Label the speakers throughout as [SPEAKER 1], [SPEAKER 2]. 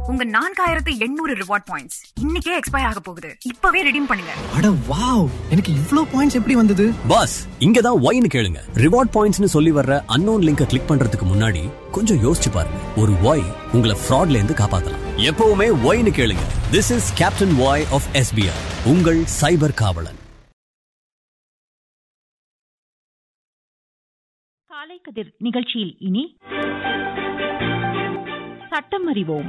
[SPEAKER 1] உங்க நான்காயிரத்து எண்ணூறு ரிவார்ட் பாயிண்ட்ஸ் இன்னைக்கே எக்ஸ்பயர் ஆக போகுது இப்பவே ரெடீம் பண்ணுங்க
[SPEAKER 2] அட வாவ் எனக்கு இவ்ளோ பாயிண்ட்ஸ் எப்படி வந்தது
[SPEAKER 3] பாஸ் இங்க தான் ஒய்னு கேளுங்க ரிவார்ட் பாயிண்ட்ஸ்னு சொல்லி வர்ற அன்னோன் லிங்கை கிளிக் பண்றதுக்கு முன்னாடி கொஞ்சம் யோசிச்சு பாருங்க ஒரு ஒய் உங்களை ஃப்ராட்ல இருந்து காப்பாத்தலாம் எப்பவுமே ஒய்னு கேளுங்க this is captain Y of SBI உங்கள் சைபர் காவலன்
[SPEAKER 4] காலை கதிர் நிகழ்ச்சியில் இனி சட்டம் அறிவோம்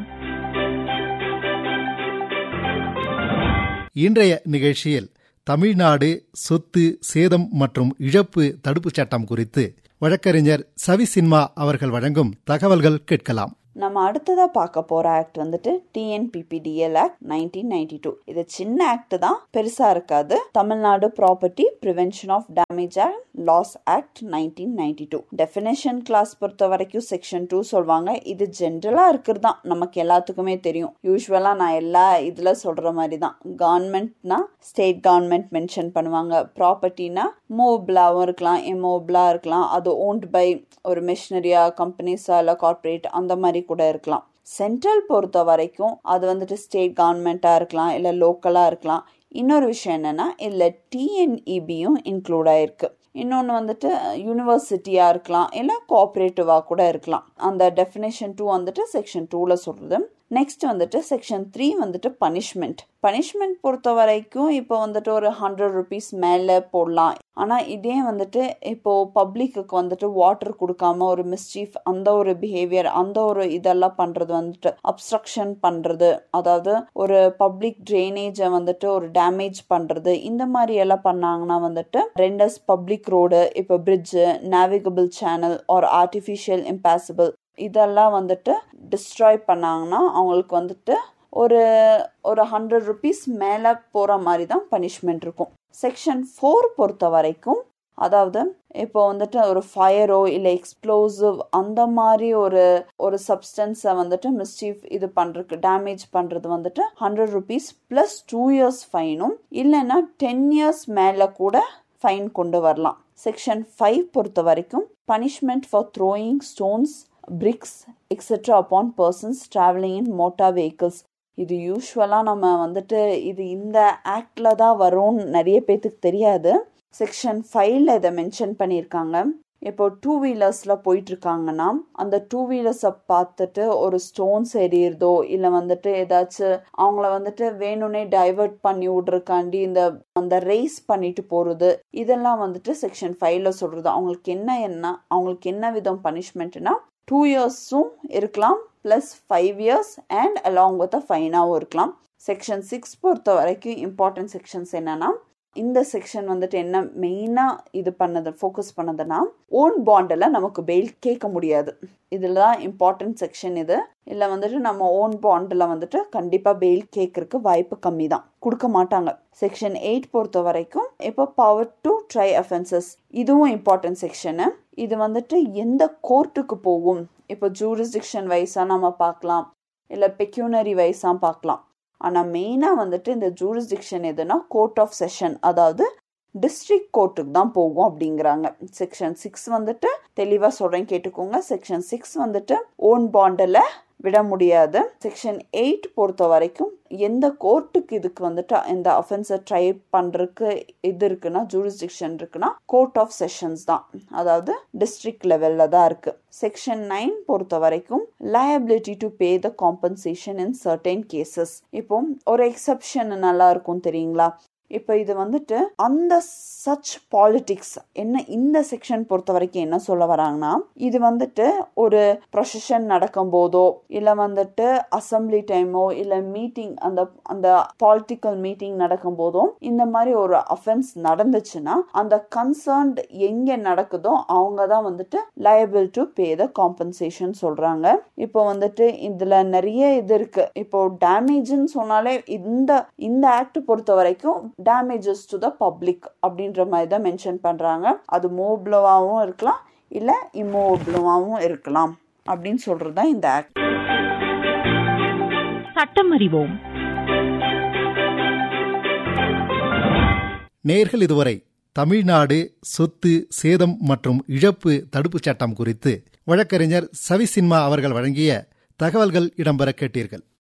[SPEAKER 5] இன்றைய நிகழ்ச்சியில் தமிழ்நாடு சொத்து சேதம் மற்றும் இழப்பு தடுப்புச் சட்டம் குறித்து வழக்கறிஞர் சவி சின்மா அவர்கள் வழங்கும் தகவல்கள் கேட்கலாம்
[SPEAKER 6] நம்ம அடுத்ததா பார்க்க போற ஆக்ட் வந்துட்டு TNPPDL act nineteen ninety two இது சின்ன ஆக்ட் தான் பெருசா இருக்காது Tamil Nadu property prevention of damage and loss act nineteen ninety two definition clause பொறுத்த வரைக்கும் செக்ஷன் டூ சொல்லுவாங்க இது ஜென்ரலா இருக்கிறது தான் நமக்கு எல்லாத்துக்குமே தெரியும் யூஸ்வலா நான் எல்லா இதுல சொல்ற மாதிரி தான் கவர்மெண்ட்னா ஸ்டேட் கவர்மெண்ட் மென்ஷன் பண்ணுவாங்க ப்ராப்பர்ட்டினா மூவபிளாவும் இருக்கலாம் இம்மூவபிளா இருக்கலாம் அது ஓன்ட் பை ஒரு மிஷினரியா கம்பெனிஸா இல்ல கார்பரேட் அந்த மாதிரி கூட இருக்கலாம் சென்ட்ரல் பொறுத்த வரைக்கும் அது வந்துட்டு ஸ்டேட் கவர்மெண்டா இருக்கலாம் இல்ல லோக்கலா இருக்கலாம் இன்னொரு விஷயம் என்னன்னா இதுல டிஎன்இபியும் இன்க்ளூட் ஆயிருக்கு இன்னொன்று வந்துட்டு யூனிவர்சிட்டியாக இருக்கலாம் இல்லை கோஆப்ரேட்டிவாக கூட இருக்கலாம் அந்த டெஃபினேஷன் டூ வந்துட்டு செக்ஷன் டூவில் சொல்கிறது நெக்ஸ்ட் வந்துட்டு செக்ஷன் த்ரீ வந்துட்டு பனிஷ்மெண்ட் பனிஷ்மெண்ட் பொறுத்த வரைக்கும் இப்போ வந்துட்டு ஒரு ஹண்ட்ரட் ருபீஸ் மேலே போடலாம் ஆனால் இதே வந்துட்டு இப்போ பப்ளிக்கு வந்துட்டு வாட்டர் கொடுக்காம ஒரு மிஸ்சீஃப் அந்த ஒரு பிஹேவியர் அந்த ஒரு இதெல்லாம் பண்றது வந்துட்டு அப்ஸ்ட்ரக்ஷன் பண்றது அதாவது ஒரு பப்ளிக் ட்ரைனேஜை வந்துட்டு ஒரு டேமேஜ் பண்றது இந்த மாதிரி எல்லாம் பண்ணாங்கன்னா வந்துட்டு ரெண்டஸ் பப்ளிக் ரோடு இப்போ bridge navigable channel or artificial impossible இதெல்லாம் வந்துட்டு டிஸ்ட்ராய் பண்ணாங்கன்னா அவங்களுக்கு வந்துட்டு ஒரு ஒரு ஹண்ட்ரட் ருபீஸ் மேலே போகிற மாதிரி தான் பனிஷ்மெண்ட் இருக்கும் செக்ஷன் ஃபோர் பொறுத்த வரைக்கும் அதாவது இப்போ வந்துட்டு ஒரு ஃபயரோ இல்லை எக்ஸ்ப்ளோசிவ் அந்த மாதிரி ஒரு ஒரு சப்ஸ்டன்ஸை வந்துட்டு மிஸ்சீஃப் இது பண்ணுறதுக்கு டேமேஜ் பண்ணுறது வந்துட்டு hundred rupees plus two years ஃபைனும் இல்லைன்னா டென் இயர்ஸ் மேலே கூட ஃபைன் கொண்டு வரலாம் செக்ஷன் ஃபைவ் பொறுத்த வரைக்கும் punishment for throwing stones bricks etcetera upon persons travelling in motor vehicles இது யூஸ்வலாக நம்ம வந்துட்டு இது இந்த ஆக்டில் தான் வரும்னு நிறைய பேத்துக்கு தெரியாது செக்ஷன் ஃபைவ்ல இதை மென்ஷன் பண்ணியிருக்காங்க இப்போ டூ வீலர்ஸில் போயிட்டு இருக்காங்கன்னா அந்த டூ வீலர்ஸை பார்த்துட்டு ஒரு ஸ்டோன்ஸ் எறியறதோ இல்லை வந்துட்டு ஏதாச்சும் அவங்கள வந்துட்டு வேணும்னே டைவர்ட் பண்ணி விட்றக்காண்டி இந்த அந்த ரேஸ் பண்ணிட்டு போகிறது இதெல்லாம் வந்துட்டு செக்ஷன் ஃபைவ்ல சொல்கிறது அவங்களுக்கு என்ன என்ன அவங்களுக்கு என்ன விதம் பனிஷ்மெண்ட்னா டூ இயர்ஸும் இருக்கலாம் plus five years and along with a ஃபைனாகவும் இருக்கலாம் செக்ஷன் சிக்ஸ் பொறுத்த வரைக்கும் இம்பார்ட்டன்ட் செக்ஷன்ஸ் என்னன்னா இந்த செக்ஷன் வந்துட்டு என்ன மெயினாக இது பண்ணது ஃபோக்கஸ் பண்ணதுன்னா ஓன் பாண்டில் நமக்கு பெயில் கேட்க முடியாது இதில் தான் இம்பார்ட்டன்ட் செக்ஷன் இது இல்லை வந்துட்டு நம்ம ஓன் பாண்டில் வந்துட்டு கண்டிப்பாக பெயில் கேட்கறதுக்கு வாய்ப்பு கம்மி தான் கொடுக்க மாட்டாங்க செக்ஷன் எயிட் பொறுத்த வரைக்கும் இப்போ பவர் டு ட்ரை அஃபென்சஸ் இதுவும் இம்பார்ட்டன்ட் செக்ஷனு இது வந்துட்டு எந்த கோர்ட்டுக்கு போகும் இப்போ ஜூரிஸ்டிக்ஷன் வைஸாக நம்ம பார்க்கலாம் இல்லை பெக்யூனரி வைஸாக பார்க்கலாம் ஆனால் மெயினாக வந்துட்டு இந்த ஜூரிஸ்டிக்ஷன் எதுனா கோர்ட் ஆஃப் செஷன் அதாவது டிஸ்ட்ரிக்ட் கோர்ட்டுக்கு தான் போகும் அப்படிங்கிறாங்க செக்ஷன் சிக்ஸ் வந்துட்டு தெளிவாக சொல்கிறேன் கேட்டுக்கோங்க செக்ஷன் சிக்ஸ் வந்துட்டு ஓன் பாண்டில் விட முடியாது செக்ஷன் எயிட் பொறுத்த வரைக்கும் எந்த கோர்ட்டுக்கு இதுக்கு வந்துட்டு இந்த அஃபென்ஸை ட்ரை பண்ணுறதுக்கு இது இருக்குன்னா ஜூரிஸ்டிக்ஷன் இருக்குன்னா கோர்ட் ஆஃப் செஷன்ஸ் தான் அதாவது டிஸ்ட்ரிக்ட் லெவலில் தான் இருக்கு செக்ஷன் நைன் பொறுத்த வரைக்கும் liability to pay the compensation in certain cases இப்போ ஒரு எக்ஸப்ஷன் நல்லா இருக்கும் தெரியுங்களா இப்போ இது வந்துட்டு அந்த சச் பாலிடிக்ஸ் என்ன இந்த செக்ஷன் பொறுத்த வரைக்கும் என்ன சொல்ல வராங்கன்னா இது வந்துட்டு ஒரு ப்ரொசஷன் நடக்கும் போதோ இல்லை வந்துட்டு அசம்பிளி டைமோ இல்லை மீட்டிங் அந்த அந்த பாலிட்டிக்கல் மீட்டிங் நடக்கும் போதோ இந்த மாதிரி ஒரு அஃபென்ஸ் நடந்துச்சுன்னா அந்த கன்சர்ன்ட் எங்க நடக்குதோ அவங்க தான் வந்துட்டு liable to pay the compensation சொல்றாங்க இப்போ வந்துட்டு இதுல நிறைய இது இருக்கு இப்போ டேமேஜ்னு சொன்னாலே இந்த இந்த ஆக்ட் பொறுத்த வரைக்கும் டேமேஜஸ் டு த பப்ளிக் அப்படின்ற மாதிரி தான் மென்ஷன் பண்ணுறாங்க அது மூவ்பிளவாகவும் இருக்கலாம் இல்லை இம்மூவபிளவாகவும் இருக்கலாம் அப்படின்னு சொல்கிறது தான் இந்த ஆக்ட்
[SPEAKER 4] சட்டம் அறிவோம்
[SPEAKER 5] நேர்கள் இதுவரை தமிழ்நாடு சொத்து சேதம் மற்றும் இழப்பு தடுப்புச் சட்டம் குறித்து வழக்கறிஞர் சவி சின்மா அவர்கள் வழங்கிய தகவல்கள் இடம்பெற கேட்டீர்கள்